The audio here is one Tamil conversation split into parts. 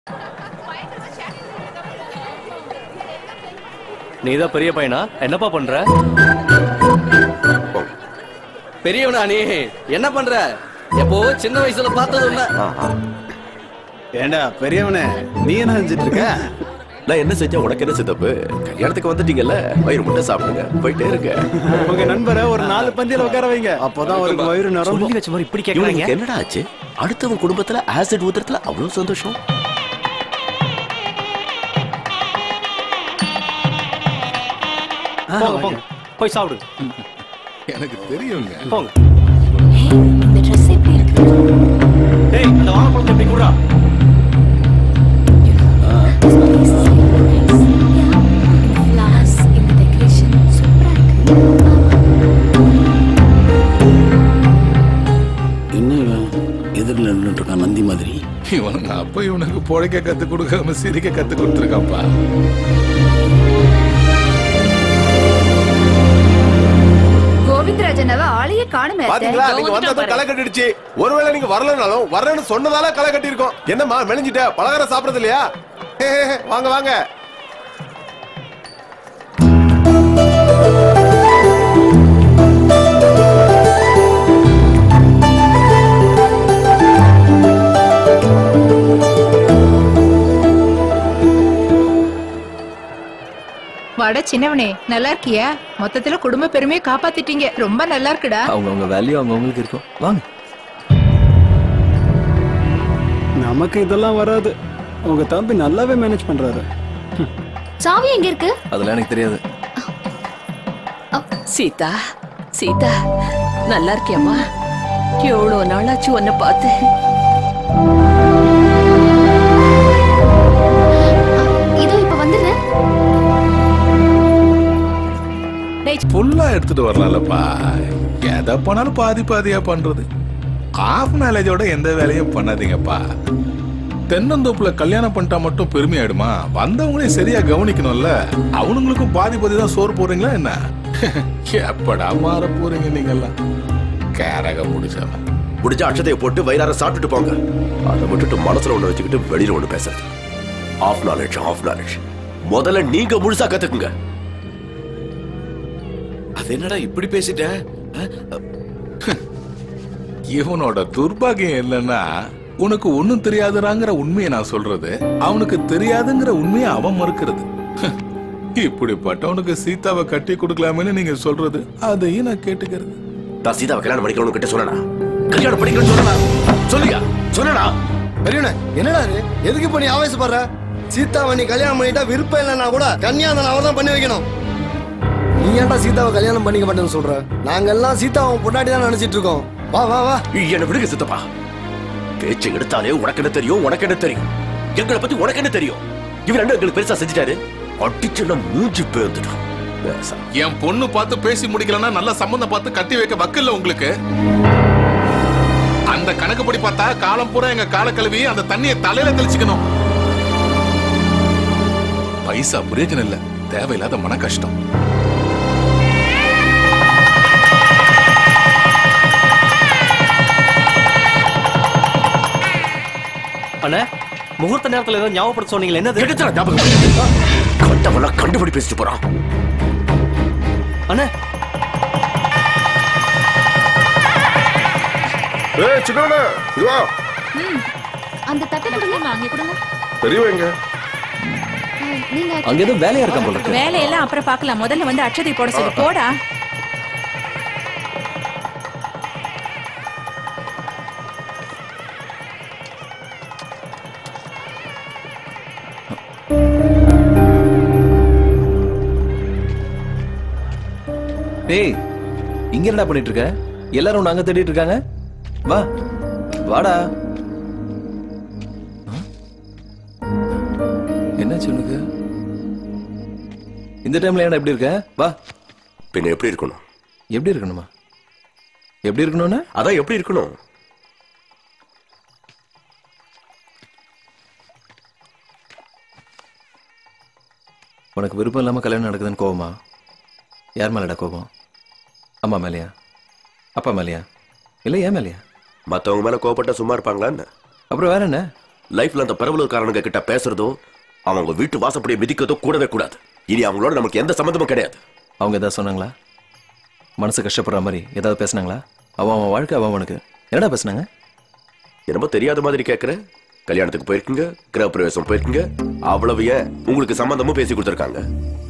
நீதான் பெரிய பையனா என்னப்பா பண்ற பெரியவனா நீ என்ன பண்ற எப்போ சின்ன வயசுல பார்த்தது உண்மை ஏண்டா பெரியவனே நீ என்ன செஞ்சுட்டு இருக்க நான் என்ன செஞ்சா உனக்கு என்ன சித்தப்பு கல்யாணத்துக்கு வந்துட்டீங்கல்ல வயிறு முட்டை சாப்பிடுங்க போயிட்டே இருங்க உங்க நண்பரை ஒரு நாலு பந்தியில உட்கார வைங்க அப்பதான் அவருக்கு வயிறு நிரம்பும் சொல்லி வச்ச மாதிரி இப்படி கேக்குறாங்க இவனுக்கு என்னடா ஆச்சு அடுத்தவன் குடும்பத்துல ஆசிட் ஊத்துறதுல அவ்வளவு சந்தோஷம் போங்க போங்க போய் சாப்பிடு எனக்கு தெரியுங்க போங்க இந்த ட்ரெஸ் எப்படி இருக்கு டேய் அந்த வாழைப்பழத்தை எப்படி குடுறா ஃபிளார்ஸ் இந்த டெக்கரேஷன் சூப்பரா இருக்கு என்ன இவன் எதிரில் நின்றுட்டு இருக்கான் நந்தி மாதிரி இவனுங்க அப்ப இவனுக்கு பொழைக்க கத்து கொடுக்காம சிரிக்க கத்து கொடுத்துருக்காப்பா கோவிந்தராஜன் அவ ஆளையே காணுமே அத்தை. பாத்தீங்களா நீங்க வந்ததும் களை கட்டிடுச்சு ஒருவேளை நீங்க வரலனாலும் வரேன்னு சொன்னதால களை கட்டி இருக்கோம் என்னம்மா மெலிஞ்சிட்ட பலகாரம் சாப்பிடுறது இல்லையா ஹே, ஹே, ஹே, வாங்க வாங்க வாட சின்னவனே நல்லா இருக்கியா மொத்தத்துல குடும்ப பெருமையை காப்பாத்திட்டீங்க ரொம்ப நல்லா இருக்குடா அவங்க அவங்க வேல்யூ அவங்க அவங்களுக்கு இருக்கும் வாங்க நமக்கு இதெல்லாம் வராது உங்க தம்பி நல்லாவே மேனேஜ் பண்றாரு சாவி எங்க இருக்கு அதெல்லாம் எனக்கு தெரியாது சீதா சீதா நல்லா இருக்கியம்மா எவ்வளோ நாளாச்சு உன்னை பார்த்து இதோ இப்ப வந்துடுறேன் ஃபுல்லா எடுத்துட்டு வரலாம்லப்பா எதை பண்ணாலும் பாதி பாதியா பண்றது ஆஃப் நாலேஜோட எந்த வேலையும் பண்ணாதீங்கப்பா தென்னந்தோப்புல கல்யாணம் பண்ணிட்டா மட்டும் பெருமையாயிடுமா வந்தவங்களையும் சரியா கவனிக்கணும்ல அவனுங்களுக்கும் பாதி பாதி தான் சோறு போடுறீங்களா என்ன எப்படா மாற போறீங்க நீங்கெல்லாம் கேரக முடிச்சவன் முடிஞ்ச அட்சதையை போட்டு வயிறார சாப்பிட்டுட்டு போங்க அதை விட்டுட்டு மனசுல ஒண்ணு வச்சுக்கிட்டு வெளியில ஒண்ணு பேசுறது ஆஃப் நாலேஜ் ஆஃப் நாலேஜ் முதல்ல நீங்க முழுசா கத்துக்குங்க அது என்னடா இப்படி பேசிட்ட இவனோட துர்பாகியம் இல்லைன்னா உனக்கு ஒண்ணும் தெரியாதுறாங்கிற உண்மையை நான் சொல்றது அவனுக்கு தெரியாதுங்கிற உண்மையை அவன் மறுக்கிறது இப்படிப்பட்டவனுக்கு சீதாவை கட்டி கொடுக்கலாமேன்னு நீங்க சொல்றது அதையும் நான் கேட்டுக்கிறது நான் சீதாவை கல்யாணம் பண்ணிக்கிறவனு கிட்ட சொல்லனா கல்யாணம் பண்ணிக்கிறேன்னு சொல்லனா சொல்லியா சொல்லனா பெரியவனே என்னடா இது எதுக்கு இப்ப நீ ஆவேசப்படுற சீதாவை நீ கல்யாணம் பண்ணிட்டா விருப்பம் இல்லைன்னா கூட கன்னியாதன் அவன் தான் பண்ணி வைக்கணும் நீ ஏன்டா சீதாவை கல்யாணம் பண்ணிக்க மாட்டேன்னு சொல்ற நாங்க எல்லாம் சீதாவை பொண்டாட்டி தான் நினைச்சிட்டு இருக்கோம் வா வா வா என்ன விடுங்க சித்தப்பா பேச்சு எடுத்தாலே உனக்கு என்ன தெரியும் உனக்கு என்ன தெரியும் எங்களை பத்தி உனக்கு என்ன தெரியும் இவர் ரெண்டு எங்களுக்கு பெருசா செஞ்சுட்டாரு அடிச்சுன்னா மூஞ்சி பேர்ந்துடும் பேசாம என் பொண்ணு பார்த்து பேசி முடிக்கலன்னா நல்ல சம்பந்தம் பார்த்து கட்டி வைக்க வக்கில்ல உங்களுக்கு அந்த கணக்குப்படி பார்த்தா காலம் பூரா எங்க கால கழுவி அந்த தண்ணியை தலையில தெளிச்சுக்கணும் பைசா பிரயோஜனம் இல்ல தேவையில்லாத மன கஷ்டம் அண்ணே முகூர்த்த நேரத்துல ஏதோ ஞாபகப்படுத்த சொன்னீங்களே என்னது எடுத்துடா ஞாபகம் கண்டவெல்லாம் கண்டுபிடி பேசிட்டு போறான் அண்ணே ஏய் சின்னவனே இது வா அந்த தட்டை கொடுங்க அங்க கொடுங்க பெரியவங்க நீங்க அங்க ஏதோ வேலையா இருக்கான் போல இருக்கு வேலையெல்லாம் அப்புறம் பார்க்கலாம் முதல்ல வந்து அட்சதை போட சொல்லு போடா டேய் இங்க என்னடா பண்ணிட்டு இருக்க எல்லாரும் உன்னை அங்க தேடிட்டு இருக்காங்க வா வாடா ஆ? என்னாச்சு உனக்கு இந்த டைம்ல ஏன்டா எப்படி இருக்க வா பின்ன எப்படி இருக்கணும் எப்படி இருக்கணுமா எப்படி இருக்கணும்னா அதான் எப்படி இருக்கணும் உனக்கு விருப்பம் இல்லாம கல்யாணம் நடக்குதுன்னு கோவமா யார் மேலடா கோபம் அம்மா மேலையா அப்பா மேலையா இல்ல ஏன் மேலையா மத்தவங்க மேல கோவப்பட்டா சும்மா இருப்பாங்களா என்ன அப்புறம் வேற என்ன லைஃப்ல அந்த பரவலுக்காரனுங்க கிட்ட பேசுறதோ அவங்க வீட்டு வாசப்படியை மிதிக்கிறதோ கூடவே கூடாது இனி அவங்களோட நமக்கு எந்த சம்மந்தமும் கிடையாது அவங்க ஏதாவது சொன்னாங்களா மனசு கஷ்டப்படுற மாதிரி ஏதாவது பேசுனாங்களா அவன் அவன் வாழ்க்கை அவன் அவனுக்கு என்னடா பேசுனாங்க என்னமோ தெரியாத மாதிரி கேக்குற கல்யாணத்துக்கு போயிருக்கீங்க கிரக பிரவேசம் போயிருக்கீங்க அவ்வளவு ஏன் உங்களுக்கு சம்பந்தமும் பேசி கொடுத்துருக்காங்க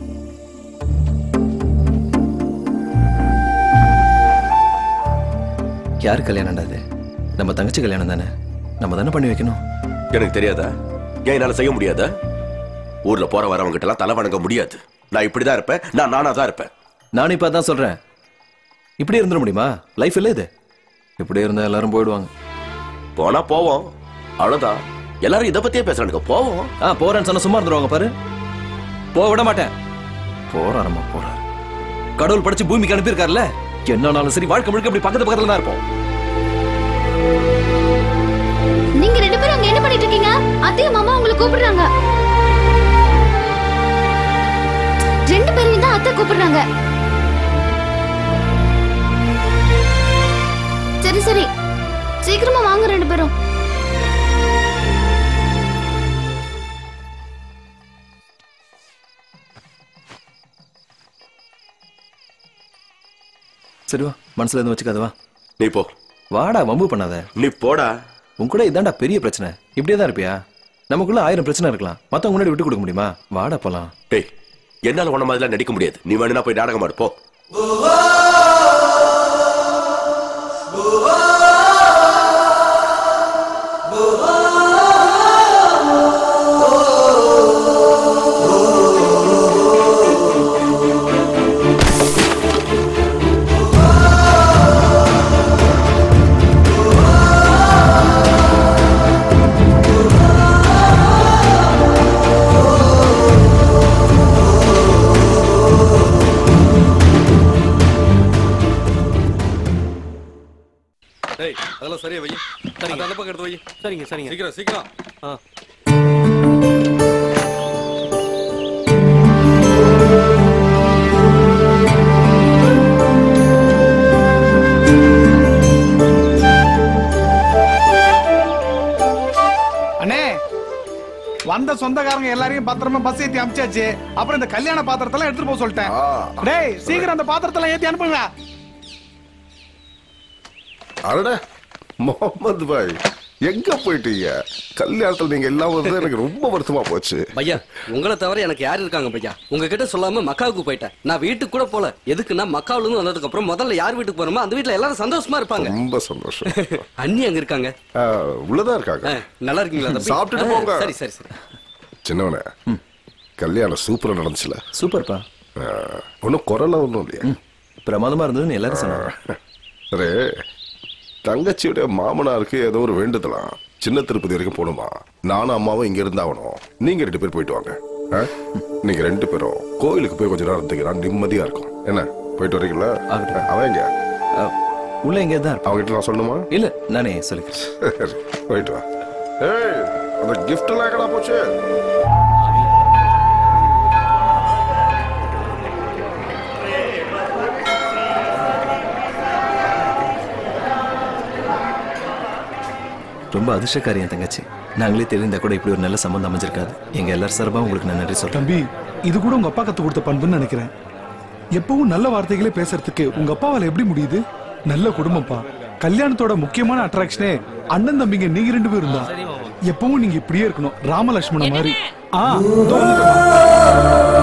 யார் கல்யாணம்டா இது நம்ம தங்கச்சி கல்யாணம் தானே நம்ம தானே பண்ணி வைக்கணும் எனக்கு தெரியாதா ஏன் என்னால செய்ய முடியாதா ஊர்ல போற வரவங்க கிட்ட எல்லாம் தலை வணங்க முடியாது நான் இப்படிதான் இருப்பேன் நான் நானா தான் இருப்பேன் நானும் இப்போ அதான் சொல்றேன் இப்படி இருந்துட முடியுமா லைஃப் இல்லை இது இப்படி இருந்தா எல்லாரும் போயிடுவாங்க போனா போவோம் அவ்வளவுதான் எல்லாரும் இதை பத்தியே பேசுறானுங்க போவோம் ஆ போறேன்னு சொன்ன சும்மா இருந்துருவாங்க பாரு போக விட மாட்டேன் போறாரம்மா போறார் கடவுள் படிச்சு பூமிக்கு அனுப்பியிருக்காருல்ல என்னன்னாலும் சரி வாழ்க்கை முழுக்க இப்படி பக்கத்து பக்கத்துல தான் இருப்போம் நீங்க ரெண்டு பேரும் அங்க என்ன பண்ணிட்டு இருக்கீங்க அத்தையும் மாமா உங்களை கூப்பிடுறாங்க ரெண்டு பேரையும் தான் அத்தை கூப்பிடுறாங்க சரி சரி சீக்கிரமா வாங்க ரெண்டு பேரும் சரி வா மனசுல இருந்து வச்சுக்காத வா நீ போ வாடா வம்பு பண்ணாத நீ போடா உன் கூட இதான்டா பெரிய பிரச்சனை இப்படியே தான் இருப்பியா நமக்குள்ள ஆயிரம் பிரச்சனை இருக்கலாம் மத்தவங்க முன்னாடி விட்டு கொடுக்க முடியுமா வாடா போலாம் டேய் என்னால உன்ன மாதிரிலாம் நடிக்க முடியாது நீ வேணும்னா போய் நாடகம் ஆடு போ டேய் அதெல்லாம் சரியா வை சரிங்க அந்த பக்கம் எடுத்து வை சரிங்க சரிங்க சீக்கிரம் சீக்கிரம் ஆ அண்ணே வந்த சொந்தக்காரங்க எல்லாரையும் பத்திரமா பஸ் ஏத்தி அமிச்சாச்சு அப்புறம் இந்த கல்யாண பாத்திரத்தெல்லாம் எடுத்துட்டு போக சொல்லிட்டேன் டேய் சீக்கிரம் அந்த பாத்திரத்தெல்லாம் ஏத்தி அனுப்புங்க அடடே முகமது பாய் எங்க போயிட்டீங்க கல்யாணத்துல நீங்க எல்லாம் வந்து எனக்கு ரொம்ப வருத்தமா போச்சு பையா உங்களை தவிர எனக்கு யார் இருக்காங்க பையா உங்ககிட்ட சொல்லாம மக்காவுக்கு போயிட்டேன் நான் வீட்டுக்கு கூட போல எதுக்குன்னா மக்காவுல இருந்து வந்ததுக்கு அப்புறம் முதல்ல யார் வீட்டுக்கு போறோமோ அந்த வீட்டுல எல்லாரும் சந்தோஷமா இருப்பாங்க ரொம்ப சந்தோஷம் அண்ணி அங்க இருக்காங்க ஆ, உள்ளதா இருக்காங்க ஆ, நல்லா இருக்கீங்களா தம்பி? சாப்பிட்டுட்டு ஆ, போங்க சரி சரி சரி சின்னவனே கல்யாணம் சூப்பரா நடந்துச்சுல சூப்பர்ப்பா ஒன்னும் குரலாம் ஒன்றும் இல்லையா பிரமாதமா இருந்ததுன்னு எல்லாரும் சொன்னாங்க சரி தங்கச்சியுடைய மாமனாருக்கு ஏதோ ஒரு வேண்டுதலாம் சின்ன திருப்பதி வரைக்கும் போகணுமா நானும் அம்மாவும் இங்க இருந்தாகணும் நீங்க ரெண்டு பேர் போயிட்டு வாங்க ஆ? நீங்க ரெண்டு பேரும் கோயிலுக்கு போய் கொஞ்ச நேரம் இருந்தீங்கன்னா நிம்மதியா இருக்கும் என்ன போயிட்டு வரீங்களா அவன் எங்க உள்ள எங்க தான் அவங்க கிட்ட நான் சொல்லணுமா இல்ல நானே சொல்லிக்கிறேன் சரி, போயிட்டு வா ஏய் அந்த கிஃப்ட் எல்லாம் எங்கடா போச்சு ரொம்ப அதிர்ஷ்டக்காரி என் தங்கச்சி நாங்களே தெரிந்த கூட இப்படி ஒரு நல்ல சம்பந்தம் அமைஞ்சிருக்காது எங்க எல்லாரும் சார்பா உங்களுக்கு நான் நன்றி சொல்றேன் தம்பி இது கூட உங்க அப்பா கத்து கொடுத்த பண்புன்னு நினைக்கிறேன் எப்பவும் நல்ல வார்த்தைகளே பேசுறதுக்கு உங்க அப்பாவால எப்படி முடியுது நல்ல குடும்பம்ப்பா கல்யாணத்தோட முக்கியமான அட்ராக்ஷனே அண்ணன் தம்பிங்க நீங்க ரெண்டு பேரும் தான் எப்பவும் நீங்க இப்படியே இருக்கணும் ராமலட்சுமண மாதிரி ஆ இதோ வந்துட்டேம்மா.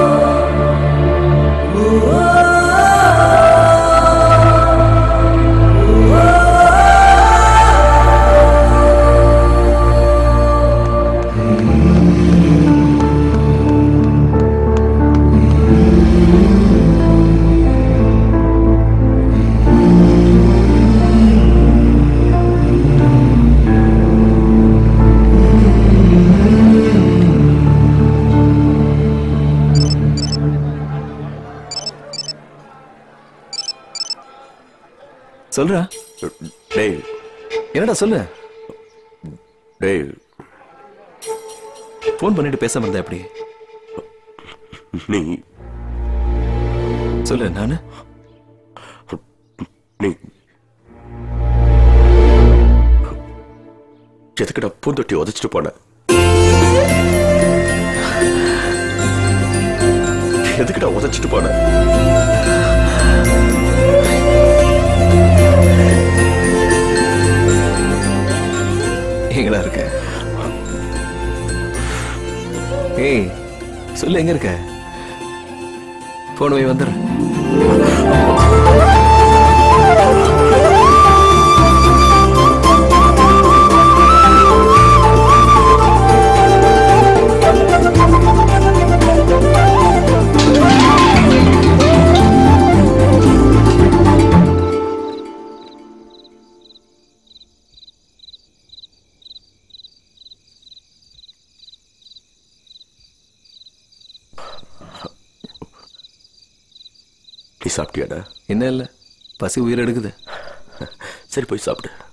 சொல்றா டேய் என்னடா சொல்லு டேய் ஃபோன் பண்ணிட்டு பேசாம இருந்தா எப்படி நீ சொல்லு நானு நீ எதுக்குடா பூந்தொட்டி உதைச்சிட்டு போன எதுக்குடா உதைச்சிட்டு போன எங்கடா இருக்க ஏய் சொல்லு எங்க இருக்க போன் போய் வந்துடுறேன் நீ சாப்பிட்டியாடா என்ன இல்ல பசி உயிர் எடுக்குது சரி போய் சாப்பிடு